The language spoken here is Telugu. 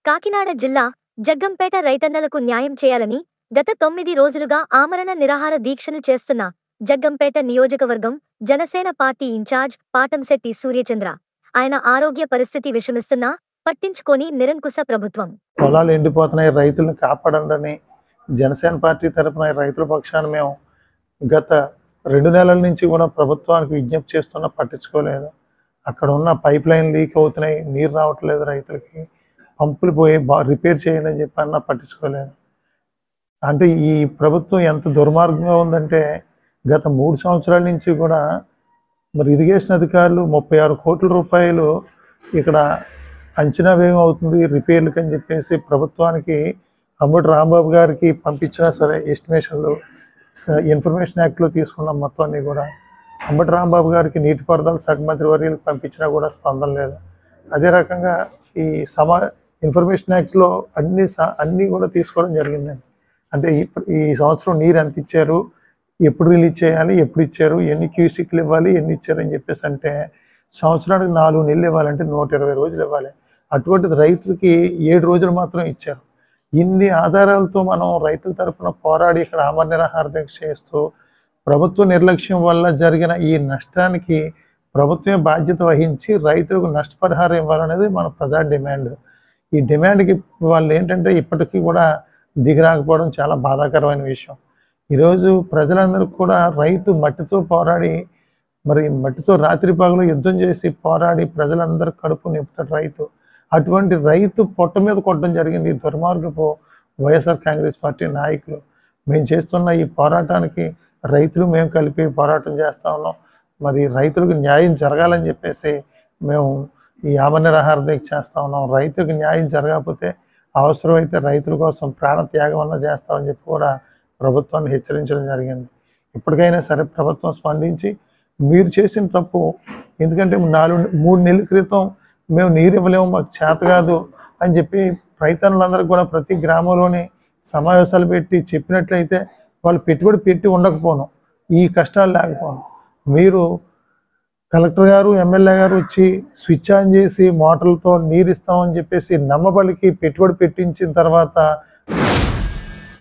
కాకినాడ జిల్లా జగ్గంపేట రైతన్నలకు న్యాయం చేయాలని గత తొమ్మిది రోజులుగా ఆమరణ నిరాహార దీక్షను చేస్తున్న జగ్గంపేట నియోజకవర్గం జనసేన పార్టీ ఇన్ఛార్జ్ పాటంశెట్టి సూర్యచంద్ర ఆయన ఆరోగ్య పరిస్థితి విషమిస్తున్నా పట్టించుకోని నిరంకుశ ప్రభుత్వం పొలాలు ఎండిపోతున్నాయి రైతులను కాపాడండి జనసేన పార్టీ తరపున రైతుల పక్షాన మేము గత రెండు నెలల నుంచి కూడా ప్రభుత్వానికి విజ్ఞప్తి చేస్తున్నా పట్టించుకోలేదు అక్కడ ఉన్న పైప్ లైన్ లీక్ అవుతున్నాయి నీరు రావట్లేదు రైతులకి పంపులు పోయి బా రిపేర్ చేయండి అని చెప్పి అన్నా పట్టించుకోలేదు అంటే ఈ ప్రభుత్వం ఎంత దుర్మార్గంగా ఉందంటే గత మూడు సంవత్సరాల నుంచి కూడా మరి ఇరిగేషన్ అధికారులు ముప్పై ఆరు కోట్ల రూపాయలు ఇక్కడ అంచనా వ్యయం అవుతుంది రిపేర్లకు అని చెప్పేసి ప్రభుత్వానికి అంబటి రాంబాబు గారికి పంపించినా సరే ఎస్టిమేషన్లు స- ఇన్ఫర్మేషన్ యాక్ట్లో తీసుకున్న మొత్తాన్ని కూడా అంబటి రాంబాబు గారికి నీటిపారుదల శాఖ మంత్రి వర్యులకు పంపించినా కూడా స్పందన లేదు అదే రకంగా ఈ సమా ఇన్ఫర్మేషన్ యాక్ట్లో అన్ని స- అన్నీ కూడా తీసుకోవడం జరిగిందండి అంటే ఈ ఈ సంవత్సరం నీరు ఎంత ఇచ్చారు ఎప్పుడు రిలీజ్ చేయాలి ఎప్పుడు ఇచ్చారు ఎన్ని క్యూసిక్లు ఇవ్వాలి ఎన్ని ఇచ్చారు అని చెప్పేసి అంటే సంవత్సరానికి నాలుగు నెలలు ఇవ్వాలంటే నూట ఇరవై రోజులు ఇవ్వాలి అటువంటిది రైతుకి ఏడు రోజులు మాత్రం ఇచ్చారు ఇన్ని ఆధారాలతో మనం రైతుల తరపున పోరాడి ఇక్కడ ఆమర నిరాహార దీక్ష చేస్తూ ప్రభుత్వ నిర్లక్ష్యం వల్ల జరిగిన ఈ నష్టానికి ప్రభుత్వమే బాధ్యత వహించి రైతులకు నష్టపరిహారం ఇవ్వాలనేది మన ప్రజా డిమాండ్ ఈ డిమాండ్కి వాళ్ళు ఏంటంటే ఇప్పటికీ కూడా దిగిరాకపోవడం చాలా బాధాకరమైన విషయం ఈరోజు ప్రజలందరూ కూడా రైతు మట్టితో పోరాడి మరి మట్టితో రాత్రి పగలు యుద్ధం చేసి పోరాడి ప్రజలందరూ కడుపు నింపుతాడు రైతు అటువంటి రైతు పొట్ట మీద కొట్టడం జరిగింది ఈ దుర్మార్గపు వైఎస్ఆర్ కాంగ్రెస్ పార్టీ నాయకులు మేము చేస్తున్న ఈ పోరాటానికి రైతులు మేము కలిపి పోరాటం చేస్తా ఉన్నాం మరి రైతులకు న్యాయం జరగాలని చెప్పేసి మేము ఈ ఆమరణ దీక్ష చేస్తా ఉన్నాం రైతులకు న్యాయం జరగకపోతే అవసరమైతే రైతుల కోసం ప్రాణ త్యాగం అన్న చేస్తామని చెప్పి కూడా ప్రభుత్వాన్ని హెచ్చరించడం జరిగింది ఇప్పటికైనా సరే ప్రభుత్వం స్పందించి మీరు చేసిన తప్పు ఎందుకంటే నాలుగు మూడు నెలల క్రితం మేము నీరు ఇవ్వలేము మాకు చేత కాదు అని చెప్పి రైతన్నులందరికీ కూడా ప్రతి గ్రామంలోని సమావేశాలు పెట్టి చెప్పినట్లయితే వాళ్ళు పెట్టుబడి పెట్టి ఉండకపోను ఈ కష్టాలు లేకపోను మీరు కలెక్టర్ గారు ఎమ్మెల్యే గారు వచ్చి స్విచ్ ఆన్ చేసి మోటార్లతో నీరు ఇస్తామని చెప్పేసి నమ్మబలికి పెట్టుబడి పెట్టించిన తర్వాత